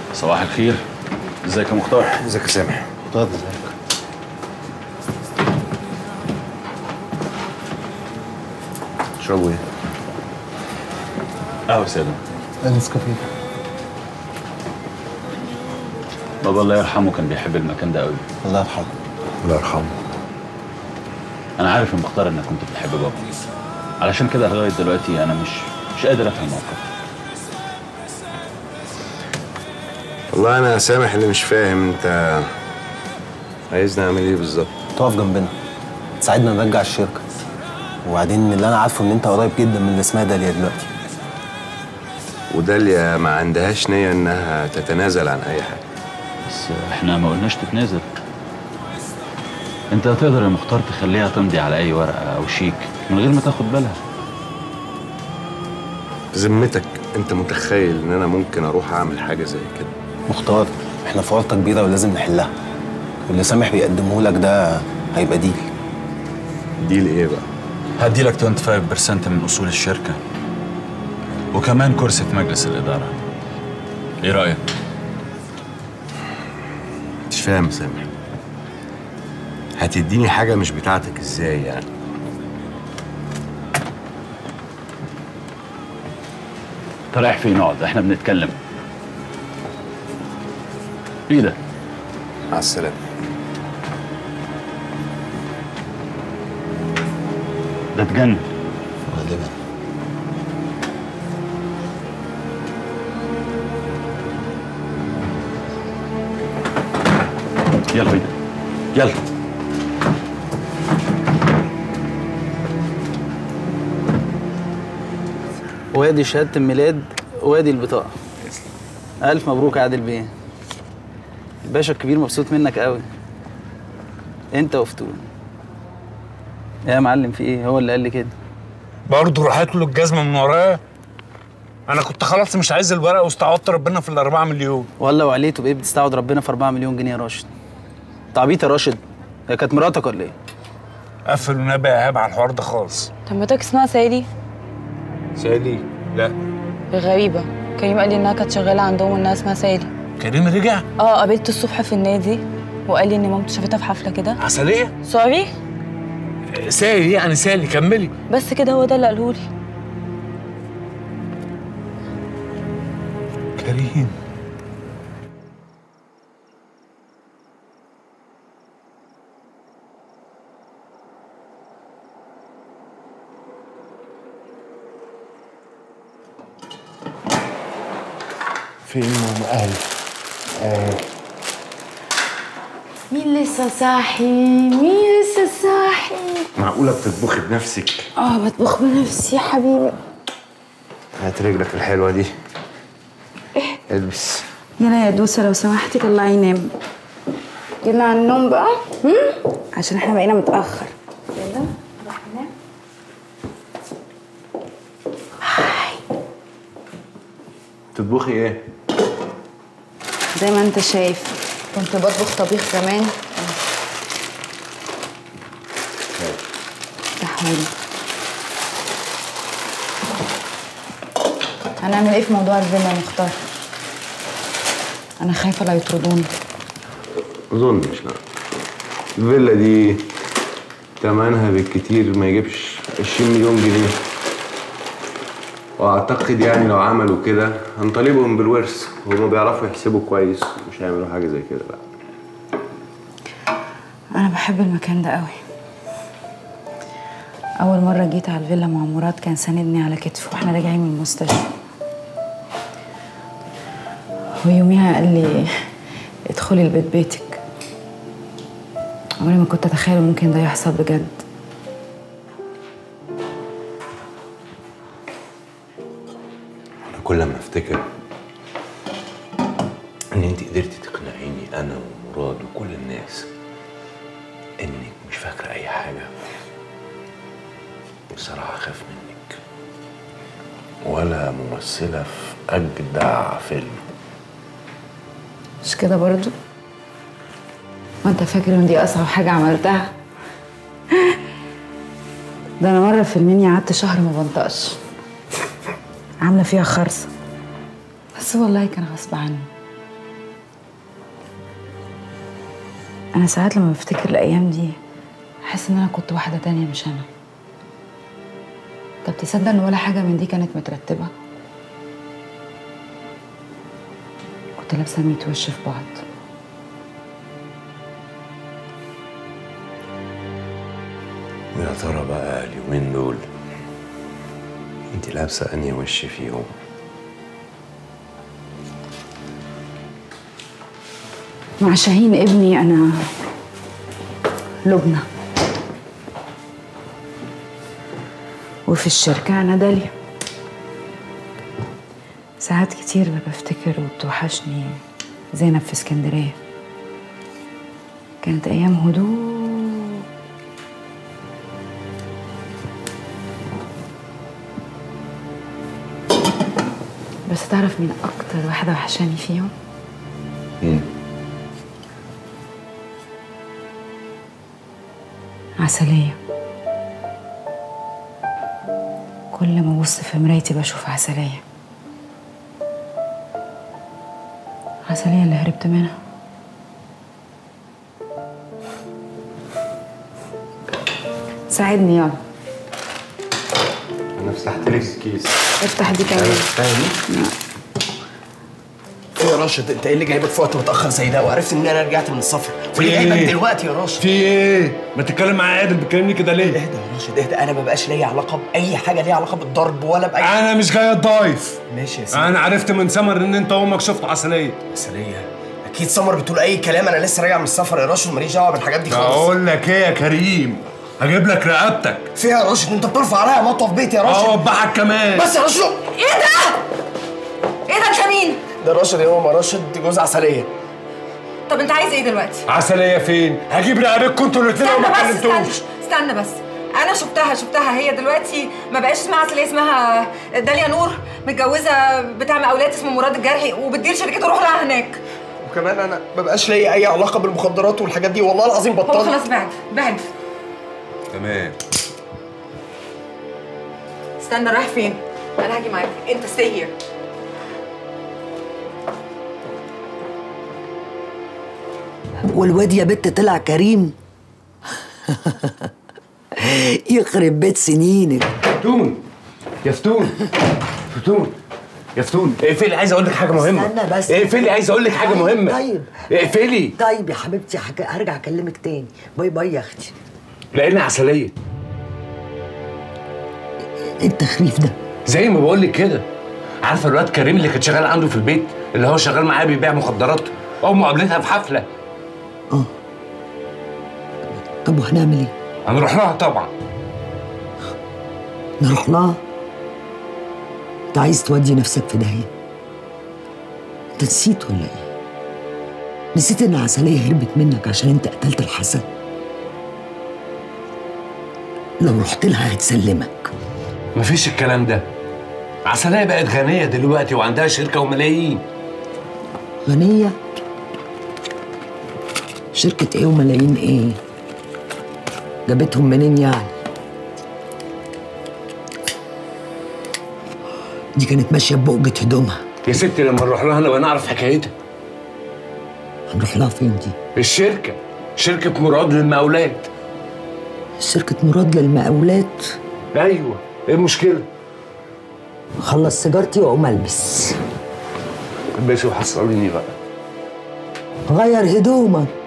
صباح الخير ازيك يا مختار ازيك يا سامح مختار ازيك تشربوا ايه؟ قهوه ساده نسكافيه بابا الله يرحمه كان بيحب المكان ده قوي الله يرحمه الله يرحمه انا عارف يا مختار انك كنت بتحب بابا علشان كده لغايه دلوقتي انا مش مش قادر افهم موقفك والله انا سامح اللي مش فاهم انت عايزني اعمل ايه بالظبط تقف جنبنا تساعدنا نرجع الشركه وبعدين اللي انا عارفه ان انت قريب جدا من اللي اسمها داليا دلوقتي وداليا ما عندهاش نية انها تتنازل عن اي حاجة بس احنا ما قلناش تتنازل انت تقدر يا مختار تخليها تمضي على اي ورقه او شيك من غير ما تاخد بالها بذمتك انت متخيل ان انا ممكن اروح اعمل حاجة زي كده مختار احنا في ورطه كبيره ولازم نحلها واللي سامح بيقدمه لك ده هيبقى ديل ديل ايه بقى؟ هدي لك 25% من اصول الشركه وكمان كرسي في مجلس الاداره ايه رايك مش فاهم يا سامح هتديني حاجة مش بتاعتك ازاي يعني؟ انت رايح فين اقعد احنا بنتكلم ايه ده مع السلامة ده اتجنن غالبا يلا بينا يلا وادي شهادة الميلاد وادي البطاقة ألف مبروك يا عادل بيه الباشا الكبير مبسوط منك قوي أنت وفتون يا معلم في إيه هو اللي قال لي كده برضه راحت له الجزمه من ورايا انا كنت خلاص مش عايز الورق واستعوضت ربنا في الأربعة مليون ولا وعليته بإيه بتستعوض ربنا في 4 مليون جنيه يا راشد تعبيط يا راشد هي كانت مراتك ولا إيه؟ قفل ونبي يا ايهاب على الحوار ده خالص تمتك اسمها سالي سالي لا غريبة كريم قال لي انها كانت شغالة عندهم وانها اسمها سالي كريم رجع اه قابلته الصبح في النادي وقال لي ان مامته شافتها في حفلة كده عسليه سوري سالي يعني سالي كملي بس كده هو ده اللي قاله لي كريم فين ماما اهلي؟ مين لسه صاحي مين لسه صاحي معقولة بتطبخي بنفسك؟ اه بطبخ بنفسي يا حبيبي هات رجلك الحلوة دي البس يلا يا دوسة لو سمحتي طلعي نام يلا على النوم بقى هم؟ عشان احنا بقينا متأخر يلا روح نام تطبخي ايه؟ زي ما انت شايف كنت بطبخ طبيخ زمان تحويل هنعمل ايه في موضوع الفيلا يا مختار انا خايفه لا يطردوني ما اظنش لا الفيلا دي تمنها بالكتير ما يجيبش 20 مليون جنيه واعتقد يعني لو عملوا كده هنطالبهم بالورث هما بيعرفوا يحسبوا كويس مش هيعملوا حاجه زي كده لا انا بحب المكان ده قوي اول مره جيت على الفيلا مع مراد كان ساندني على كتفه واحنا راجعين من المستشفى ويوميها قال لي ادخلي البيت بيتك عمري ما كنت اتخيل ممكن ده يحصل بجد انا كل ما افتكر ان انت قدرتي تقنعيني انا ومراد وكل الناس انك مش فاكره اي حاجه بصراحه خاف منك ولا ممثله في اجدع فيلم مش كده برضو وانت فاكر ان دي اصعب حاجه عملتها ده انا مره في المنيا قعدت شهر ما بنطقش عامله فيها خرصه بس والله كان غصب عني انا ساعات لما بفتكر الايام دي احس ان انا كنت واحده تانية مش انا طب تصدق ان ولا حاجه من دي كانت مترتبه كنت لابسه ميت وش في بعض ويا ترى بقى اليومين دول انت لابسه انهي وش فيهم مع شاهين ابني انا لبنى وفي الشركة أنا داليا ساعات كتير بفتكر وبتوحشني زينب في اسكندرية كانت أيام هدوء بس تعرف مين أكتر واحدة وحشاني فيهم؟ مين؟ عسلية كل ما أبص في مرايتي بشوف عسلية عسلية اللي هربت منها ساعدني يلا انا فتحت لك الكيس افتح دي كمان يا راشد انت ايه اللي جايبك في وقت متاخر زي ده وعرفت ان انا رجعت من السفر وليه إيه؟ جايبك دلوقتي يا راشد في ايه؟ ما تتكلم معايا عادل بتكلمني كده ليه؟ اهدى يا راشد اهدى انا ما بقاش ليا علاقه باي حاجه ليها علاقه بالضرب ولا باي انا مش جاي اتضايف ماشي يا سيدي انا عرفت من سمر ان انت وامك شفتوا عسليه سرية اكيد سمر بتقول اي كلام انا لسه راجع من السفر يا راشد ماليش دعوه بالحاجات دي خالص بقول لك ايه يا كريم هجيب لك رقبتك فيها يا راشد انت بترفع عليا مطوه في بيتي يا راشد اوبعك كمان بس يا راشد ايه ده؟ ايه ده انت مين؟ ده راشد يا ماما راشد جوز عسليه طب انت عايز ايه دلوقتي؟ عسليه فين؟ هجيب رقبتكم انتوا الاثنين استنى وما بس استنى كلمتوش استنى بس انا شفتها شفتها هي دلوقتي ما بقاش اسمها عسلية اسمها داليا نور متجوزه بتاع مقاولات اسمه مراد الجرحي وبتدير شركته روح لها هناك وكمان انا ما بقاش ليا اي علاقه بالمخدرات والحاجات دي والله العظيم هو بطلت خلاص بعد بعد تمام استنى رايح فين؟ انا هاجي معاك انت stay here والواد يا بت طلع كريم يخرب بيت سنينك فتون يا فتون فتون يا فتون اقفلي عايز اقول لك حاجه مهمه استنى بس. اقفلي عايز اقول لك حاجه طيب، مهمه طيب. اقفلي طيب يا حبيبتي حك... هرجع اكلمك تاني باي باي يا اختي لقينا عسليه ايه التخريف ده زي ما بقول لك كده عارفه الواد كريم اللي كان شغال عنده في البيت اللي هو شغال معاه بيبيع مخدرات امه قابلتها في حفله طب وهنعمل ايه هنروح لها طبعا نروح لها انت عايز تودي نفسك في داهيه انت نسيت ولا ايه نسيت ان عسلية هربت منك عشان انت قتلت الحسن لو رحت لها هتسلمك مفيش الكلام ده عسلية بقت غنية دلوقتي وعندها شركة وملايين غنية شركة ايه وملايين ايه جابتهم منين يعني دي كانت ماشية ببقجة هدومها يا ستي لما نروح لها نبقى نعرف حكايتها هنروح لها فين دي الشركة شركة مراد للمقاولات شركة مراد للمقاولات ايوه ايه المشكلة؟ خلص سيجارتي واقوم البس بس وحصليني بقى غير هدومك